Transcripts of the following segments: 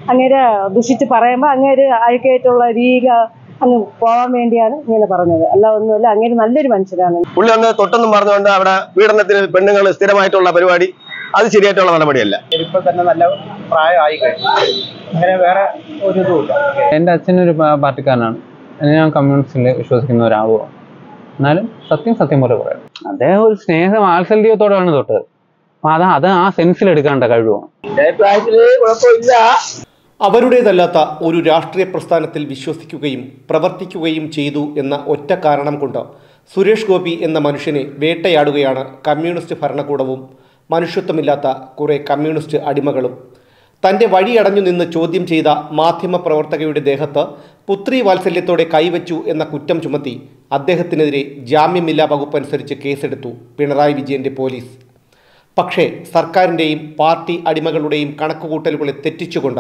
അങ്ങേരെ ദുഷിച്ച് പറയുമ്പോൾ അങ്ങേര് അഴുക്കായിട്ടുള്ള രീതിയിൽ അങ്ങ് പോകാൻ വേണ്ടിയാണ് ഇങ്ങനെ പറഞ്ഞത് അല്ല ഒന്നുമില്ല അങ്ങേര് നല്ലൊരു മനുഷ്യരാണ് പുള്ളി ഒന്ന് തൊട്ടെന്നും പറഞ്ഞുകൊണ്ട് അവിടെ പീഡനത്തിന് പെണ്ണുങ്ങൾ സ്ഥിരമായിട്ടുള്ള പരിപാടി അത് ശരിയായിട്ടുള്ള നടപടിയല്ല ഇപ്പൊ തന്നെ നല്ല പ്രായമായി കഴിഞ്ഞു അങ്ങനെ വേറെ ഒരു ഇതുമില്ല എൻ്റെ അച്ഛനൊരു പാ- പാർട്ടിക്കാരനാണ് ഞാൻ കമ്മ്യൂണിസ്റ്റിൽ വിശ്വസിക്കുന്ന ഒരാളുമാണ് എന്നാലും സത്യം സത്യം പോലെ പറയാം അദ്ദേഹം ഒരു സ്നേഹ വാത്സല്യത്തോടെയാണ് തൊട്ടത് അപ്പൊ അത് അത് ആ സെൻസിൽ എടുക്കേണ്ട കഴിവാണ് അവരുടേതല്ലാത്ത ഒരു രാഷ്ട്രീയ പ്രസ്ഥാനത്തിൽ വിശ്വസിക്കുകയും പ്രവർത്തിക്കുകയും ചെയ്തു എന്ന ഒറ്റ കാരണം കൊണ്ട് സുരേഷ് ഗോപി എന്ന മനുഷ്യനെ വേട്ടയാടുകയാണ് കമ്മ്യൂണിസ്റ്റ് ഭരണകൂടവും മനുഷ്യത്വമില്ലാത്ത കുറേ കമ്മ്യൂണിസ്റ്റ് അടിമകളും തൻ്റെ വഴിയടഞ്ഞു നിന്ന് ചോദ്യം ചെയ്ത മാധ്യമപ്രവർത്തകയുടെ ദേഹത്ത് പുത്രി വാത്സല്യത്തോടെ കൈവച്ചു എന്ന കുറ്റം ചുമത്തി അദ്ദേഹത്തിനെതിരെ ജാമ്യമില്ലാ വകുപ്പ് അനുസരിച്ച് കേസെടുത്തു പിണറായി വിജയന്റെ പോലീസ് പക്ഷേ സർക്കാരിൻ്റെയും പാർട്ടി അടിമകളുടെയും കണക്കുകൂട്ടലുകളെ തെറ്റിച്ചുകൊണ്ട്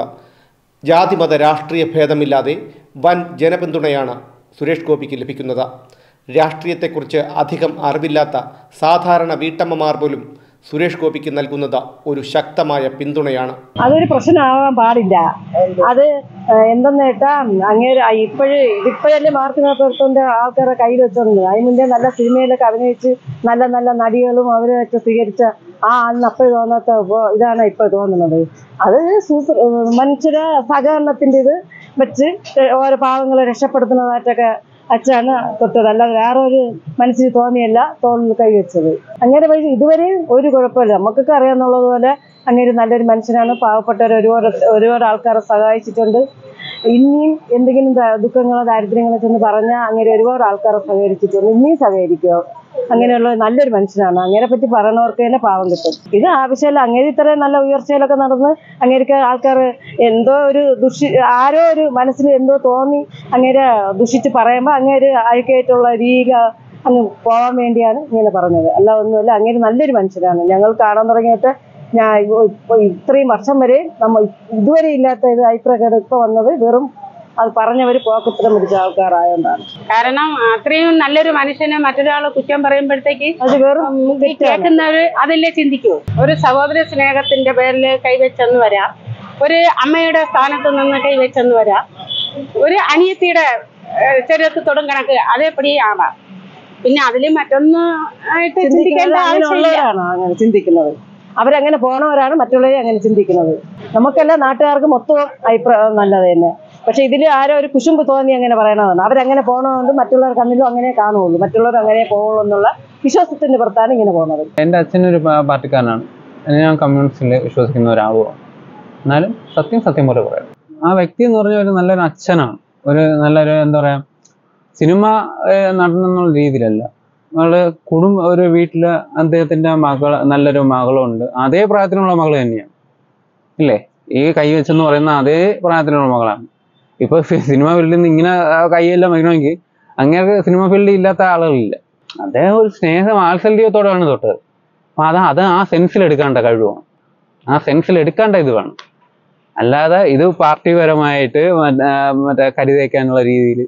ജാതിമത രാഷ്ട്രീയ ഭേദമില്ലാതെ വൻ ജനപിന്തുണയാണ് സുരേഷ് ഗോപിക്ക് ലഭിക്കുന്നത് രാഷ്ട്രീയത്തെക്കുറിച്ച് അധികം അറിവില്ലാത്ത സാധാരണ വീട്ടമ്മമാർ പോലും സുരേഷ് ഗോപിക്ക് നൽകുന്നത് ഒരു ശക്തമായ പിന്തുണയാണ് അതൊരു പ്രശ്നമാവാൻ പാടില്ല അത് ഏഹ്, എന്തെന്ന് കേട്ടാ അങ്ങേര് ഇപ്പോഴ് ഇതിപ്പോഴല്ലേ മാർത്തിനകത്തോന്റെ ആൾക്കാരെ കയ്യിൽ വെച്ചോണ്ട് അതിന് മുന്നേ നല്ല സിനിമയിലൊക്കെ അഭിനയിച്ച് നല്ല നല്ല നടികളും അവരെ വെച്ച് സ്വീകരിച്ച ആ അന്ന് അപ്പോഴും തോന്നാത്ത ഇപ്പൊ- ഇതാണ് ഇപ്പോൾ തോന്നുന്നത് അത് സൂത്ര മനുഷ്യരെ സഹകരണത്തിന്റെ ഇത് വെച്ച് ഓരോ പാവങ്ങളെ രക്ഷപ്പെടുത്തുന്നതായിട്ടൊക്കെ അച്ഛനാണ് തൊട്ടത് അല്ലാതെ വേറെ ഒരു മനസ്സിന് തോന്നിയല്ല തോന്നിൽ കൈവച്ചത് അങ്ങനെ വഴി ഇതുവരെയും ഒരു കുഴപ്പമില്ല നമുക്കൊക്കെ അറിയാന്നുള്ളതുപോലെ അങ്ങനെ നല്ലൊരു മനുഷ്യനാണ് പാവപ്പെട്ടവർ ഒരുപാട് ഒരുപാട് ആൾക്കാരെ സഹായിച്ചിട്ടുണ്ട് ഇനിയും എന്തെങ്കിലും ദ- ദുഃഖങ്ങളോ ദാരിദ്ര്യങ്ങളോ ചെന്ന് പറഞ്ഞാൽ അങ്ങനെ ഒരുപാട് ആൾക്കാരെ സഹകരിച്ചിട്ടുണ്ട് ഇനിയും സഹകരിക്കുക അങ്ങനെയുള്ള നല്ലൊരു മനുഷ്യനാണ് അങ്ങനെ പറ്റി പറയണവർക്ക് തന്നെ പാവം കിട്ടും ഇത് ആവശ്യമില്ല അങ്ങനെ ഇത്രയും നല്ല ഉയർച്ചയിലൊക്കെ നടന്ന് അങ്ങേക്ക് ആൾക്കാർ എന്തോ ഒരു ദുഷി ആരോ ഒരു മനസ്സിൽ എന്തോ തോന്നി അങ്ങേരെ ദുഷിച്ച് പറയുമ്പോൾ അങ്ങേര് അഴുക്കായിട്ടുള്ള രീതിയിൽ അങ്ങ് പോകാൻ വേണ്ടിയാണ് ഇങ്ങനെ പറഞ്ഞത് അല്ല ഒന്നുമില്ല അങ്ങേര് നല്ലൊരു മനുഷ്യനാണ് ഞങ്ങൾ കാണാൻ തുടങ്ങിയിട്ട് ഞാൻ ഇപ്പൊ ഇത്രയും വർഷം വരെ നമ്മൾ ഇതുവരെ ഇല്ലാത്ത ഇത് അഭിപ്രായം ഇപ്പൊ വന്നത് വെറും അത് പറഞ്ഞവർ പോക്കത്തിലും പിടിച്ച ആൾക്കാരായോണ്ടാണ് കാരണം അത്രയും നല്ലൊരു മനുഷ്യനെ മറ്റൊരാളെ കുറ്റം പറയുമ്പോഴത്തേക്ക് അത് വെറും ഈ തെറ്റാണ് കേൾക്കുന്നവര് അതല്ലേ ചിന്തിക്കൂ ഒരു സഹോദര സ്നേഹത്തിന്റെ പേരിൽ കൈവച്ചെന്ന് വരാം ഒരു അമ്മയുടെ സ്ഥാനത്ത് നിന്ന് കൈവച്ചെന്ന് വരാം ഒരു അനിയത്തിയുടെ ഏഹ്, ശരീരത്തിൽ കണക്ക് അതേപടി ആവാം പിന്നെ അതിൽ മറ്റൊന്ന് ആയിട്ട് ചിന്തിക്കുന്നത് ചിന്തിക്കേണ്ട ആവശ്യമില്ല അങ്ങനെയുള്ളവരാണ് അങ്ങനെ ചിന്തിക്കുന്നത് അവരങ്ങനെ പോണവരാണ് മറ്റുള്ളവരെ അങ്ങനെ ചിന്തിക്കുന്നത് നമുക്കെല്ലാം നാട്ടുകാർക്ക് മൊത്തം അഭിപ്രായം നല്ലത് തന്നെ പക്ഷെ ഇതിൽ ആരോ ഒരു കുശുമ്പ് തോന്നി അങ്ങനെ പറയണതാണ് അവരങ്ങനെ പോണതുകൊണ്ട് മറ്റുള്ളവർ കണ്ണിലും അങ്ങനെ കാണുള്ളൂ മറ്റുള്ളവർ അങ്ങനെ പോകുള്ളൂ എന്നുള്ള വിശ്വാസത്തിന്റെ പുറത്താണ് ഇങ്ങനെ പോകുന്നത് എൻ്റെ അച്ഛനൊരു പാ- പാർട്ടിക്കാരനാണ് ഞാൻ കമ്മ്യൂണിസ്റ്റിൽ വിശ്വസിക്കുന്ന ഒരാളുമാണ് എന്നാലും സത്യം സത്യം പോലെ പറയാം ആ വ്യക്തി എന്ന് പറഞ്ഞാൽ ഒരു നല്ലൊരു അച്ഛനാണ് ഒരു നല്ലൊരു എന്താ പറയാ സിനിമ ഏഹ്, നടൻ എന്നുള്ള രീതിയിലല്ല നമ്മള് കുടുംബ ഒരു വീട്ടില് അദ്ദേഹത്തിന്റെ മകൾ നല്ലൊരു മകളുണ്ട് അതേ പ്രായത്തിലുള്ള മകൾ തന്നെയാണ് ഇല്ലേ ഈ കൈ വെച്ചെന്ന് പറയുന്ന അതേ പ്രായത്തിലുള്ള മകളാണ് ഇപ്പൊ സി- സിനിമ ഫീൽഡിൽ നിന്ന് ഇങ്ങനെ ആ കൈയെല്ലാം വയ്ക്കണമെങ്കിൽ അങ്ങനെ സിനിമ ഫീൽഡിൽ ഇല്ലാത്ത ആളുകളില്ല അദ്ദേഹം ഒരു സ്നേഹ വാത്സല്യത്തോടെയാണ് തൊട്ടത് അപ്പൊ അത് അത് ആ സെൻസിൽ എടുക്കേണ്ട കഴിവാണ് ആ സെൻസിൽ എടുക്കേണ്ട ഇത് വേണം അല്ലാതെ ഇത് പാർട്ടിപരമായിട്ട് മറ്റേ മറ്റേ കരുതേക്കാനുള്ള രീതിയിൽ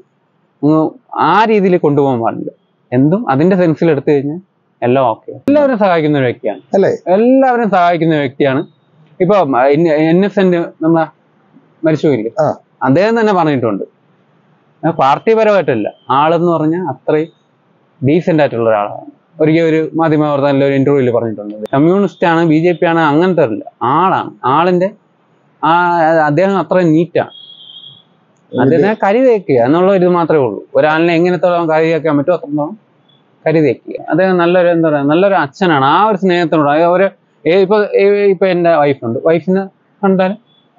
ആ രീതിയിൽ കൊണ്ടുപോകാൻ പാടില്ല എന്തും അതിന്റെ സെൻസിൽ എടുത്തു കഴിഞ്ഞാൽ എല്ലാം ഓക്കെ എല്ലാവരും സഹായിക്കുന്ന ഒരു വ്യക്തിയാണ് അല്ലേ? എല്ലാവരും സഹായിക്കുന്ന വ്യക്തിയാണ് ഇപ്പൊ എൻ എസ് എൻ നമ്മളെ മരിച്ചുപോയില്ലേ ആ. അദ്ദേഹം തന്നെ പറഞ്ഞിട്ടുണ്ട് ആ പാർട്ടിപരമായിട്ടല്ല ആളെന്ന് പറഞ്ഞാൽ അത്രയും ഡീസെന്റ് ആയിട്ടുള്ള ഒരാളാണ് ഒരിക്കൽ ഒരു മാധ്യമപ്രവർത്തകനിൽ ഒരു ഇന്റർവ്യൂവിൽ പറഞ്ഞിട്ടുണ്ട് കമ്മ്യൂണിസ്റ്റ് ആണ് ബി ജെ പി ആണ് അങ്ങനത്തെ അല്ല ആളാണ് ആളിന്റെ ആ അദ്ദേഹം അത്രയും നീറ്റാണ് അദ്ദേഹത്തിനെ കരി തേക്കുക എന്നുള്ള ഒരു മാത്രമേ ഉള്ളൂ ഒരാളിനെ എങ്ങനത്തോളം കരി തേക്കാൻ പറ്റുമോ അത്രത്തോളം കരി തേക്കുക അദ്ദേഹം നല്ലൊരു എന്താ പറയുക നല്ലൊരു അച്ഛനാണ് ആ ഒരു സ്നേഹത്തിനോട് അത് ഒരു ഏ- ഇപ്പൊ ഏ- ഇപ്പൊ എന്റെ വൈഫുണ്ട് വൈഫിനെ കണ്ടാൽ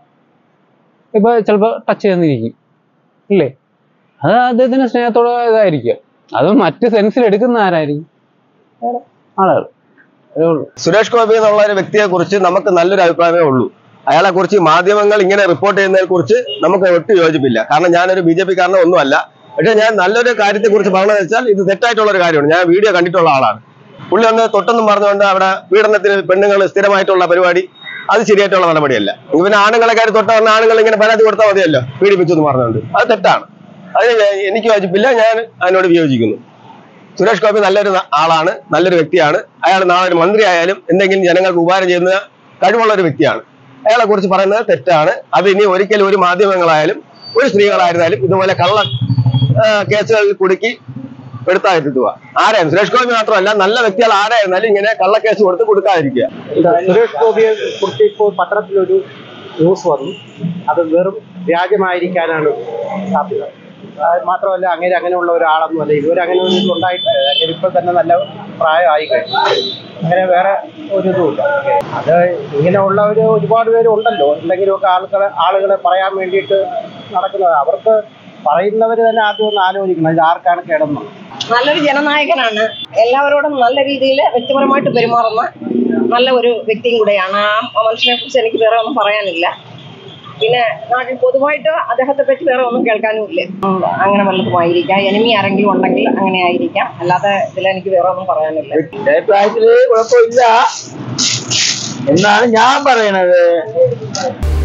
ഇപ്പൊ ചിലപ്പോ ടച്ച് ചെയ്തെന്നിരിക്കും ഇല്ലേ അത് അദ്ദേഹത്തിന്റെ സ്നേഹത്തോടെ ഇതായിരിക്കും അത് മറ്റ് സെൻസിൽ എടുക്കുന്ന ആരായിരിക്കും വേറെ ആളുകൾ അതേ ഉള്ളൂ സുരേഷ് ഗോപി എന്നുള്ള ഒരു വ്യക്തിയെ കുറിച്ച് നമുക്ക് നല്ലൊരു അഭിപ്രായമേ ഉള്ളൂ അയാളെ കുറിച്ച് മാധ്യമങ്ങൾ ഇങ്ങനെ റിപ്പോർട്ട് ചെയ്യുന്നതിനെ കുറിച്ച് നമുക്ക് ഒട്ടും യോജിപ്പില്ല കാരണം ഞാനൊരു ബി ജെ പി കാരനോ ഒന്നുമല്ല പക്ഷെ ഞാൻ നല്ലൊരു കാര്യത്തെ കുറിച്ച് പറഞ്ഞതെന്ന് വെച്ചാൽ ഇത് തെറ്റായിട്ടുള്ള ഒരു കാര്യമാണ് ഞാൻ വീഡിയോ കണ്ടിട്ടുള്ള ആളാണ് പുള്ളി ഒന്ന് തൊട്ടെന്നും പറഞ്ഞുകൊണ്ട് അവിടെ പീഡനത്തിന് പെണ്ണുങ്ങൾ സ്ഥിരമായിട്ടുള്ള പരിപാടി അത് ശരിയായിട്ടുള്ള നടപടിയല്ല ഇവന് ആണുങ്ങളെ കാര്യം തൊട്ട പറഞ്ഞ ആണുങ്ങൾ ഇങ്ങനെ പരാതി കൊടുത്താൽ മതിയല്ലോ പീഡിപ്പിച്ചു എന്ന് പറഞ്ഞുകൊണ്ട് അത് തെറ്റാണ് അത് ഞാൻ- എനിക്ക് യോജിപ്പില്ല ഞാൻ അതിനോട് വിയോജിക്കുന്നു സുരേഷ് ഗോപി നല്ലൊരു ന- ആളാണ് നല്ലൊരു വ്യക്തിയാണ് അയാൾ നാളെ ഒരു മന്ത്രി ആയാലും എന്തെങ്കിലും ജനങ്ങൾക്ക് ഉപകാരം ചെയ്യുന്ന കഴിവുള്ള ഒരു വ്യക്തിയാണ് അയാളെ കുറിച്ച് പറയുന്നത് തെറ്റാണ് അത് ഇനി ഒരിക്കലും ഒരു മാധ്യമങ്ങളായാലും ഒരു സ്ത്രീകളായിരുന്നാലും ഇതുപോലെ കള്ള ആ, കേസുകളിൽ കുടുക്കി എടുത്തായിരുത്തുക ആരായാലും സുരേഷ് ഗോപി മാത്രമല്ല നല്ല വ്യക്തികൾ ആരായിരുന്നാലും ഇങ്ങനെ കള്ളക്കേസ് കൊടുത്ത് കൊടുക്കാതിരിക്കുക സുരേഷ് ഗോപിയെ കുറിച്ച് ഇപ്പോൾ പത്രത്തിലൊരു ന്യൂസ് വന്നു അത് വെറും വ്യാജമായിരിക്കാനാണ് സാധ്യത അത് മാത്രമല്ല അങ്ങനെ അങ്ങനെയുള്ള ഒരാളൊന്നുമല്ല ഇതുവരെ അങ്ങനെ ഒരു ഇത് ഉണ്ടായിട്ടില്ല അങ്ങനെ ഇപ്പൊ തന്നെ നല്ല പ്രായമായി കഴിഞ്ഞു അങ്ങനെ വേറെ ഒരു ഇതുമില്ല അത് ഇങ്ങനെയുള്ള ഒരു ഒരുപാട് പേര് ഉണ്ടല്ലോ എന്തെങ്കിലുമൊക്കെ ആൾക്കാരെ ആളുകളെ പറയാൻ വേണ്ടിയിട്ട് നടക്കുന്നത് അവർക്ക് പറയുന്നവർ തന്നെ ആദ്യം ഒന്ന് ആലോചിക്കണം ഇത് ആർക്കാണ് കിടന്നത് നല്ലൊരു ജനനായകനാണ് എല്ലാവരോടും നല്ല രീതിയിൽ വ്യക്തിപരമായിട്ട് പെരുമാറുന്ന നല്ല ഒരു വ്യക്തിയും കൂടെയാണ് ആ മനുഷ്യനെ കുറിച്ച് എനിക്ക് വേറെ ഒന്നും പറയാനില്ല പിന്നെ നാട്ടിൽ പൊതുവായിട്ട് അദ്ദേഹത്തെ പറ്റി വേറെ ഒന്നും കേൾക്കാനും ഇല്ല ഉം, അങ്ങനെ വല്ലതുമായിരിക്കാം എനിമി ആരെങ്കിലും ഉണ്ടെങ്കിൽ അങ്ങനെ ആയിരിക്കാം അല്ലാതെ ഇതിൽ എനിക്ക് വേറെ ഒന്നും പറയാനില്ല എന്റെ അഭിപ്രായത്തില് കുഴപ്പമില്ല എന്നാണ് ഞാൻ പറയണത്